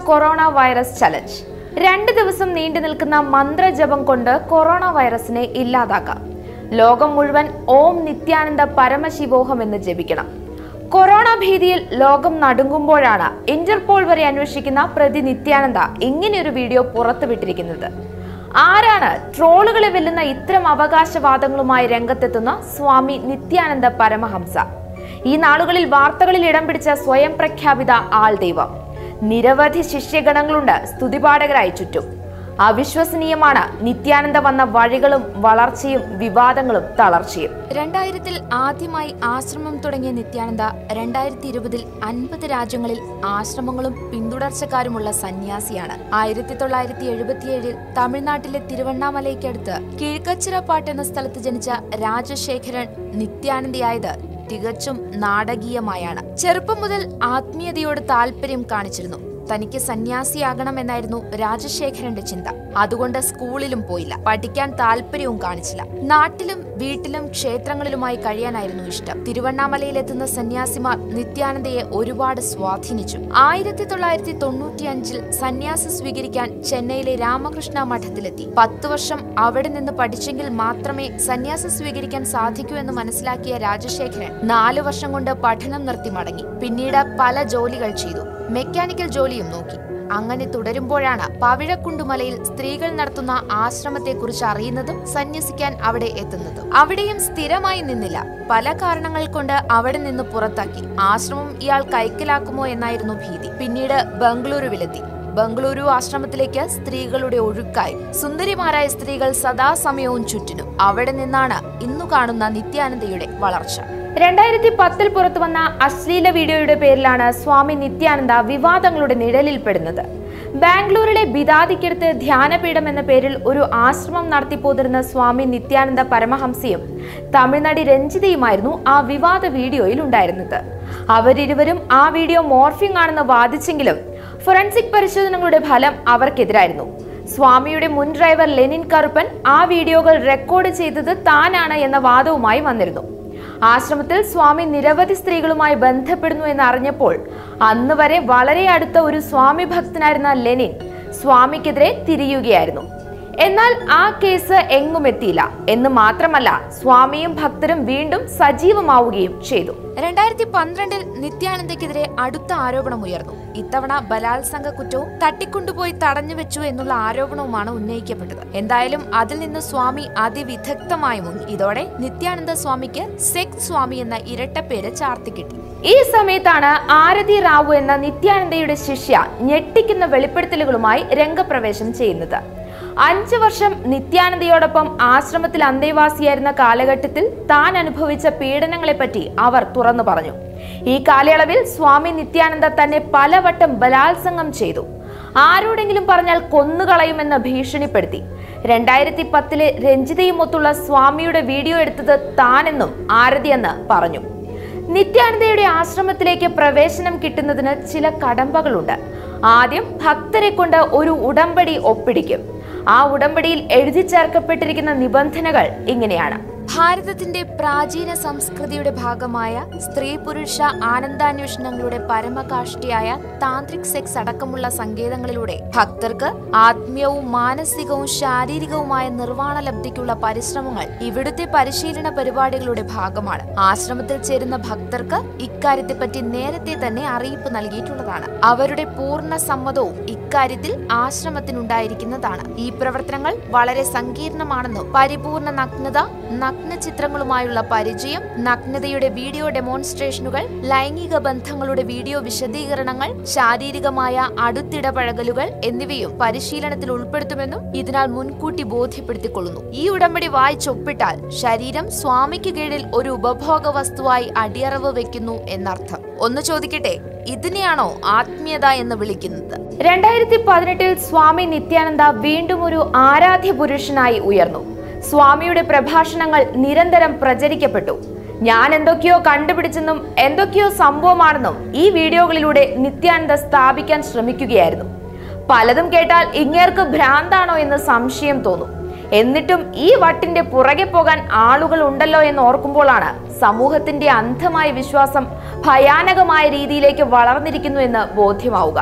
corona virus challenge രണ്ട് ദിവസം നീണ്ടു നിൽക്കുന്ന മന്ത്രജപം കൊണ്ട് കൊറോണ വൈറസിനെ ഇല്ലാതാക്കാം ലോകം മുഴുവൻ ഓം നിത്യാനന്ദ പരമശിവോഹം എന്ന് ജപിക്കണം കൊറോണ ഭീതിയിൽ ലോകം നടുങ്ങുമ്പോഴാണ് ഇന്റർപോൾ വരെ അന്വേഷിക്കുന്ന പ്രതി നിത്യാനന്ദ ഇങ്ങനെയൊരു വീഡിയോ പുറത്തുവിട്ടിരിക്കുന്നത് ആരാണ് ട്രോളുകളെ വെല്ലുന്ന ഇത്തരം അവകാശവാദങ്ങളുമായി രംഗത്തെത്തുന്ന സ്വാമി നിത്യാനന്ദ പരമഹംസ ഈ നാളുകളിൽ വാർത്തകളിൽ ഇടം പിടിച്ച സ്വയം പ്രഖ്യാപിത ആൾ ദൈവം നിരവധി ശിഷ്യഗണങ്ങളുണ്ട് സ്തുതിപാഠകരായി ചുറ്റും അവിശ്വസനീയമാണ് നിത്യാനന്ദ വന്ന വഴികളും വളർച്ചയും വിവാദങ്ങളും തളർച്ചയും രണ്ടായിരത്തിൽ ആദ്യമായി ആശ്രമം തുടങ്ങിയ നിത്യാനന്ദ രണ്ടായിരത്തി ഇരുപതിൽ അൻപത് രാജ്യങ്ങളിൽ ആശ്രമങ്ങളും പിന്തുടർച്ചക്കാരുമുള്ള സന്യാസിയാണ് ആയിരത്തി തൊള്ളായിരത്തി എഴുപത്തിയേഴിൽ തമിഴ്നാട്ടിലെ തിരുവണ്ണാമലയ്ക്കടുത്ത് കിഴക്കച്ചിറപ്പാട്ട് എന്ന സ്ഥലത്ത് ജനിച്ച രാജശേഖരൻ നിത്യാനന്ദയായത് തികച്ചും നാടകീയമായാണ് ചെറുപ്പം മുതൽ ആത്മീയതയോട് താല്പര്യം കാണിച്ചിരുന്നു തനിക്ക് സന്യാസിയാകണമെന്നായിരുന്നു രാജശേഖരന്റെ ചിന്ത അതുകൊണ്ട് സ്കൂളിലും പോയില്ല പഠിക്കാൻ താല്പര്യവും കാണിച്ചില്ല നാട്ടിലും വീട്ടിലും ക്ഷേത്രങ്ങളിലുമായി കഴിയാനായിരുന്നു ഇഷ്ടം തിരുവണ്ണാമലയിലെത്തുന്ന സന്യാസിമാർ നിത്യാനന്ദയെ ഒരുപാട് സ്വാധീനിച്ചു ആയിരത്തി തൊള്ളായിരത്തി തൊണ്ണൂറ്റിയഞ്ചിൽ സന്യാസം സ്വീകരിക്കാൻ ചെന്നൈയിലെ രാമകൃഷ്ണ മഠത്തിലെത്തി പത്തു വർഷം അവിടെ നിന്ന് പഠിച്ചെങ്കിൽ മാത്രമേ സന്യാസം സ്വീകരിക്കാൻ സാധിക്കൂ എന്ന് മനസ്സിലാക്കിയ രാജശേഖരൻ നാലു വർഷം കൊണ്ട് പഠനം നിർത്തി മടങ്ങി പിന്നീട് പല ജോലികൾ ചെയ്തു മെക്കാനിക്കൽ ജോലിയും നോക്കി അങ്ങനെ തുടരുമ്പോഴാണ് പവിഴക്കുണ്ടുമലയിൽ സ്ത്രീകൾ നടത്തുന്ന ആശ്രമത്തെക്കുറിച്ച് അറിയുന്നതും സന്യസിക്കാൻ അവിടെ എത്തുന്നതും അവിടെയും സ്ഥിരമായി നിന്നില്ല പല കാരണങ്ങൾ കൊണ്ട് അവിടെ നിന്ന് പുറത്താക്കി ആശ്രമം ഇയാൾ കൈക്കലാക്കുമോ എന്നായിരുന്നു ഭീതി പിന്നീട് ബംഗളൂരുവിലെത്തി ബംഗളൂരു ആശ്രമത്തിലേക്ക് സ്ത്രീകളുടെ ഒഴുക്കായി സുന്ദരിമാരായ സ്ത്രീകൾ സദാസമയവും ചുറ്റിനും അവിടെ നിന്നാണ് ഇന്നു കാണുന്ന നിത്യാനന്ദയുടെ വളർച്ച രണ്ടായിരത്തി പത്തിൽ പുറത്തു വന്ന അശ്ലീല വീഡിയോയുടെ പേരിലാണ് സ്വാമി നിത്യാനന്ദ വിവാദങ്ങളുടെ നിഴലിൽപ്പെടുന്നത് ബാംഗ്ലൂരിലെ ബിദാദിക്കടുത്ത് ധ്യാനപീഠം എന്ന പേരിൽ ഒരു ആശ്രമം നടത്തിപ്പോതിരുന്ന സ്വാമി നിത്യാനന്ദ പരമഹംസയും തമിഴ്നടി രഞ്ജിതയുമായിരുന്നു ആ വിവാദ വീഡിയോയിൽ ഉണ്ടായിരുന്നത് അവരിരുവരും ആ വീഡിയോ മോർഫിംഗ് ആണെന്ന് വാദിച്ചെങ്കിലും ഫോറൻസിക് പരിശോധനകളുടെ ഫലം അവർക്കെതിരായിരുന്നു സ്വാമിയുടെ മുൻ ഡ്രൈവർ ലെനിൻ കറുപ്പൻ ആ വീഡിയോകൾ റെക്കോർഡ് ചെയ്തത് താനാണ് എന്ന വാദവുമായി വന്നിരുന്നു ആശ്രമത്തിൽ സ്വാമി നിരവധി സ്ത്രീകളുമായി ബന്ധപ്പെടുന്നു എന്ന് അറിഞ്ഞപ്പോൾ അന്ന് വരെ വളരെ അടുത്ത ഒരു സ്വാമി ഭക്തനായിരുന്ന ലെനിൻ സ്വാമിക്കെതിരെ തിരിയുകയായിരുന്നു എന്നാൽ ആ കേസ് എങ്ങും എത്തിയില്ല എന്ന് മാത്രമല്ല സ്വാമിയും ഭക്തരും വീണ്ടും സജീവമാവുകയും ചെയ്തു രണ്ടായിരത്തി പന്ത്രണ്ടിൽ നിത്യാനന്ദയ്ക്കെതിരെ അടുത്ത ആരോപണം ഉയർന്നു ഇത്തവണ ബലാത്സംഗ കുറ്റവും തട്ടിക്കൊണ്ടുപോയി തടഞ്ഞു വെച്ചു എന്നുള്ള ആരോപണവുമാണ് ഉന്നയിക്കപ്പെട്ടത് എന്തായാലും അതിൽ നിന്ന് സ്വാമി അതിവിദഗ്ധമായി മുങ്ങി ഇതോടെ നിത്യാനന്ദ സ്വാമിക്ക് സെക്സ് സ്വാമി എന്ന ഇരട്ടപ്പേര് ചാർത്തിക്കിട്ടി ഈ സമയത്താണ് ആരതി റാവു എന്ന നിത്യാനന്ദയുടെ ശിഷ്യ ഞെട്ടിക്കുന്ന വെളിപ്പെടുത്തലുകളുമായി രംഗപ്രവേശം ചെയ്യുന്നത് അഞ്ചു വർഷം നിത്യാനന്ദയോടൊപ്പം ആശ്രമത്തിൽ അന്തേവാസിയായിരുന്ന കാലഘട്ടത്തിൽ താൻ അനുഭവിച്ച പീഡനങ്ങളെപ്പറ്റി അവർ തുറന്നു പറഞ്ഞു ഈ കാലയളവിൽ സ്വാമി നിത്യാനന്ദ തന്നെ പലവട്ടം ബലാത്സംഗം ചെയ്തു ആരോടെങ്കിലും പറഞ്ഞാൽ കൊന്നുകളയുമെന്ന് ഭീഷണിപ്പെടുത്തി രണ്ടായിരത്തി പത്തിലെ രഞ്ജിതയുമൊത്തുള്ള സ്വാമിയുടെ വീഡിയോ എടുത്തത് താനെന്നും ആരതിയെന്ന് പറഞ്ഞു നിത്യാനന്ദയുടെ ആശ്രമത്തിലേക്ക് പ്രവേശനം കിട്ടുന്നതിന് ചില കടമ്പകളുണ്ട് ആദ്യം ഭക്തരെ കൊണ്ട് ഒരു ഉടമ്പടി ഒപ്പിടിക്കും ആ ഉടമ്പടിയിൽ എഴുതി ചേർക്കപ്പെട്ടിരിക്കുന്ന നിബന്ധനകൾ ഇങ്ങനെയാണ് ഭാരതത്തിന്റെ പ്രാചീന സംസ്കൃതിയുടെ ഭാഗമായ സ്ത്രീ പുരുഷ ആനന്ദാന്വേഷണങ്ങളുടെ പരമകാഷ്ഠിയായ താന്ത്രിക് സെക്സ് അടക്കമുള്ള സങ്കേതങ്ങളിലൂടെ ഭക്തർക്ക് ആത്മീയവും മാനസികവും ശാരീരികവുമായ നിർവ്വാണ ലബ്ധിക്കുള്ള പരിശ്രമങ്ങൾ ഇവിടുത്തെ പരിശീലന പരിപാടികളുടെ ഭാഗമാണ് ആശ്രമത്തിൽ ചേരുന്ന ഭക്തർക്ക് ഇക്കാര്യത്തെപ്പറ്റി നേരത്തെ തന്നെ അറിയിപ്പ് നൽകിയിട്ടുള്ളതാണ് അവരുടെ പൂർണ്ണ സമ്മതവും ഇക്കാര്യത്തിൽ ആശ്രമത്തിനുണ്ടായിരിക്കുന്നതാണ് ഈ പ്രവർത്തനങ്ങൾ വളരെ സങ്കീർണമാണെന്നും പരിപൂർണ നഗ്നത നഗ്ന ചിത്രങ്ങളുമായുള്ള പരിചയം നഗ്നതയുടെ വീഡിയോ ഡെമോൺസ്ട്രേഷനുകൾ ലൈംഗിക ബന്ധങ്ങളുടെ വീഡിയോ വിശദീകരണങ്ങൾ ശാരീരികമായ അടുത്തിടപഴകലുകൾ എന്നിവയും പരിശീലനത്തിൽ ഉൾപ്പെടുത്തുമെന്നും ഇതിനാൽ മുൻകൂട്ടി ബോധ്യപ്പെടുത്തിക്കൊള്ളുന്നു ഈ ഉടമ്പടി വായിച്ചൊപ്പിട്ടാൽ ശരീരം സ്വാമിക്ക് കീഴിൽ ഒരു ഉപഭോഗ വസ്തുവായി അടിയറവ് വെക്കുന്നു എന്നർത്ഥം ഒന്ന് ചോദിക്കട്ടെ ഇതിനെയാണോ ആത്മീയത എന്ന് വിളിക്കുന്നത് രണ്ടായിരത്തി പതിനെട്ടിൽ സ്വാമി നിത്യാനന്ദ വീണ്ടും ഒരു ആരാധ്യ പുരുഷനായി ഉയർന്നു സ്വാമിയുടെ പ്രഭാഷണങ്ങൾ നിരന്തരം പ്രചരിക്കപ്പെട്ടു ഞാൻ എന്തൊക്കെയോ കണ്ടുപിടിച്ചെന്നും എന്തൊക്കെയോ സംഭവമാണെന്നും ഈ വീഡിയോകളിലൂടെ നിത്യാനന്ദ സ്ഥാപിക്കാൻ ശ്രമിക്കുകയായിരുന്നു പലതും കേട്ടാൽ ഇങ്ങേർക്ക് ഭ്രാന്താണോ എന്ന് സംശയം തോന്നും എന്നിട്ടും ഈ വട്ടിന്റെ പുറകെ പോകാൻ ആളുകൾ ഉണ്ടല്ലോ എന്ന് ഓർക്കുമ്പോഴാണ് സമൂഹത്തിന്റെ അന്ധമായ വിശ്വാസം ഭയാനകമായ രീതിയിലേക്ക് വളർന്നിരിക്കുന്നു എന്ന് ബോധ്യമാവുക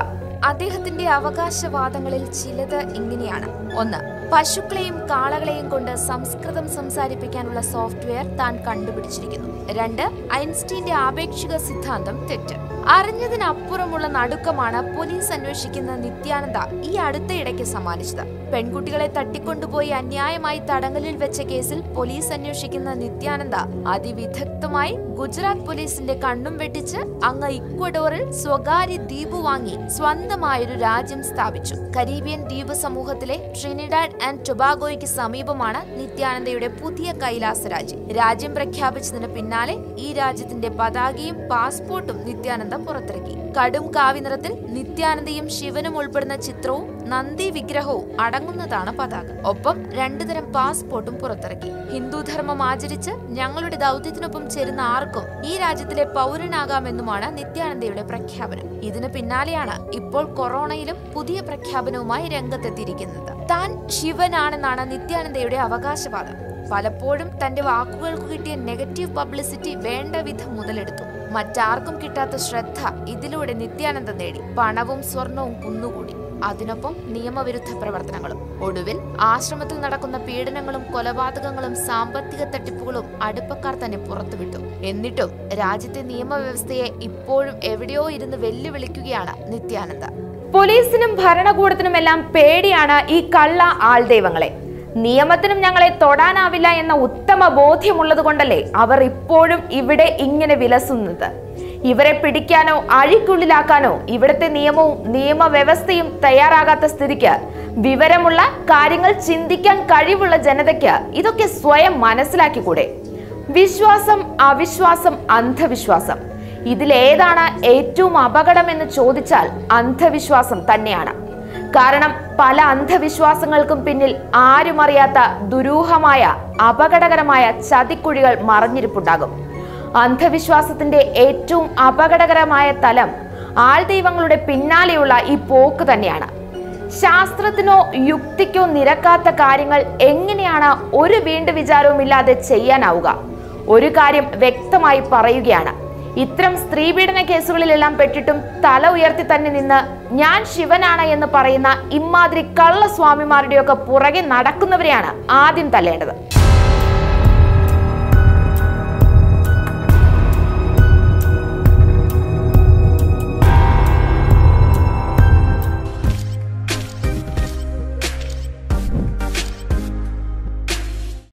അദ്ദേഹത്തിന്റെ അവകാശവാദങ്ങളിൽ ചിലത് ഇങ്ങനെയാണ് ഒന്ന് പശുക്കളെയും കാളകളെയും കൊണ്ട് സംസ്കൃതം സംസാരിപ്പിക്കാനുള്ള സോഫ്റ്റ്വെയർ താൻ കണ്ടുപിടിച്ചിരിക്കുന്നു രണ്ട് ഐൻസ്റ്റീന്റെ ആപേക്ഷിക സിദ്ധാന്തം തെറ്റ് അറിഞ്ഞതിനപ്പുറമുള്ള നടുക്കമാണ് പോലീസ് അന്വേഷിക്കുന്ന നിത്യാനന്ദ ഈ അടുത്തയിടയ്ക്ക് സമ്മാനിച്ചത് പെൺകുട്ടികളെ തട്ടിക്കൊണ്ടുപോയി അന്യായമായി തടങ്കലിൽ വെച്ച കേസിൽ പോലീസ് അന്വേഷിക്കുന്ന നിത്യാനന്ദ അതിവിദഗ്ധമായി ഗുജറാത്ത് പോലീസിന്റെ കണ്ണും വെട്ടിച്ച് അങ്ങ് ഇക്വഡോറിൽ സ്വകാര്യ ദ്വീപ് വാങ്ങി സ്വന്തമായൊരു രാജ്യം സ്ഥാപിച്ചു കരീബിയൻ ദ്വീപ് സമൂഹത്തിലെ ട്രിനിഡാഡ് ആൻഡ് ടൊബാഗോയ്ക്ക് സമീപമാണ് നിത്യാനന്ദയുടെ പുതിയ കൈലാസ രാജ്യം രാജ്യം പ്രഖ്യാപിച്ചതിന് പിന്നാലെ ഈ രാജ്യത്തിന്റെ പതാകയും പാസ്പോർട്ടും നിത്യാനന്ദ പുറത്തിറക്കി കടും കാവി നിറത്തിൽ നിത്യാനന്ദയും ശിവനും ഉൾപ്പെടുന്ന ചിത്രവും നന്ദി വിഗ്രഹവും അടങ്ങുന്നതാണ് പതാക ഒപ്പം രണ്ടുതരം പാസ്പോർട്ടും പുറത്തിറക്കി ഹിന്ദു ധർമ്മം ആചരിച്ച് ഞങ്ങളുടെ ദൗത്യത്തിനൊപ്പം ചേരുന്ന ആർക്കും ഈ രാജ്യത്തിലെ പൗരനാകാമെന്നുമാണ് നിത്യാനന്ദയുടെ പ്രഖ്യാപനം ഇതിന് പിന്നാലെയാണ് ഇപ്പോൾ കൊറോണയിലും പുതിയ പ്രഖ്യാപനവുമായി രംഗത്തെത്തിയിരിക്കുന്നത് താൻ ശിവനാണെന്നാണ് നിത്യാനന്ദയുടെ അവകാശവാദം പലപ്പോഴും തന്റെ വാക്കുകൾക്ക് കിട്ടിയ നെഗറ്റീവ് പബ്ലിസിറ്റി വേണ്ട വിധം മുതലെടുത്തു മറ്റാർക്കും കിട്ടാത്ത ശ്രദ്ധ ഇതിലൂടെ നിത്യാനന്ദ നേടി പണവും സ്വർണവും കുന്നുകൂടി അതിനൊപ്പം നിയമവിരുദ്ധ പ്രവർത്തനങ്ങളും ഒടുവിൽ ആശ്രമത്തിൽ നടക്കുന്ന പീഡനങ്ങളും കൊലപാതകങ്ങളും സാമ്പത്തിക തട്ടിപ്പുകളും അടുപ്പക്കാർ തന്നെ പുറത്തുവിട്ടു എന്നിട്ടും രാജ്യത്തെ നിയമവ്യവസ്ഥയെ ഇപ്പോഴും എവിടെയോ ഇരുന്ന് വെല്ലുവിളിക്കുകയാണ് നിത്യാനന്ദ പോലീസിനും ഭരണകൂടത്തിനുമെല്ലാം പേടിയാണ് ഈ കള്ള ആൾദൈവങ്ങളെ നിയമത്തിനും ഞങ്ങളെ തൊടാനാവില്ല എന്ന ഉത്തമ ബോധ്യമുള്ളത് കൊണ്ടല്ലേ അവർ ഇപ്പോഴും ഇവിടെ ഇങ്ങനെ വിലസുന്നത് ഇവരെ പിടിക്കാനോ അഴിക്കുള്ളിലാക്കാനോ ഇവിടുത്തെ നിയമവും നിയമവ്യവസ്ഥയും തയ്യാറാകാത്ത സ്ഥിതിക്ക് വിവരമുള്ള കാര്യങ്ങൾ ചിന്തിക്കാൻ കഴിവുള്ള ജനതയ്ക്ക് ഇതൊക്കെ സ്വയം മനസ്സിലാക്കിക്കൂടെ വിശ്വാസം അവിശ്വാസം അന്ധവിശ്വാസം ഇതിലേതാണ് ഏറ്റവും അപകടമെന്ന് ചോദിച്ചാൽ അന്ധവിശ്വാസം തന്നെയാണ് കാരണം പല അന്ധവിശ്വാസങ്ങൾക്കും പിന്നിൽ ആരും അറിയാത്ത ദുരൂഹമായ അപകടകരമായ ചതിക്കുഴികൾ മറഞ്ഞിരിപ്പുണ്ടാകും അന്ധവിശ്വാസത്തിന്റെ ഏറ്റവും അപകടകരമായ തലം ആൾദൈവങ്ങളുടെ പിന്നാലെയുള്ള ഈ പോക്ക് തന്നെയാണ് ശാസ്ത്രത്തിനോ യുക്തിക്കോ നിരക്കാത്ത കാര്യങ്ങൾ എങ്ങനെയാണ് ഒരു വീണ്ടു വിചാരവുമില്ലാതെ ചെയ്യാനാവുക ഒരു കാര്യം വ്യക്തമായി പറയുകയാണ് ഇത്തരം സ്ത്രീപീഡന കേസുകളിലെല്ലാം പെട്ടിട്ടും തല ഉയർത്തി തന്നെ നിന്ന് ഞാൻ ശിവനാണ് എന്ന് പറയുന്ന ഇമാതിരി കള്ളസ്വാമിമാരുടെയൊക്കെ പുറകെ നടക്കുന്നവരെയാണ് ആദ്യം തല്ലേണ്ടത്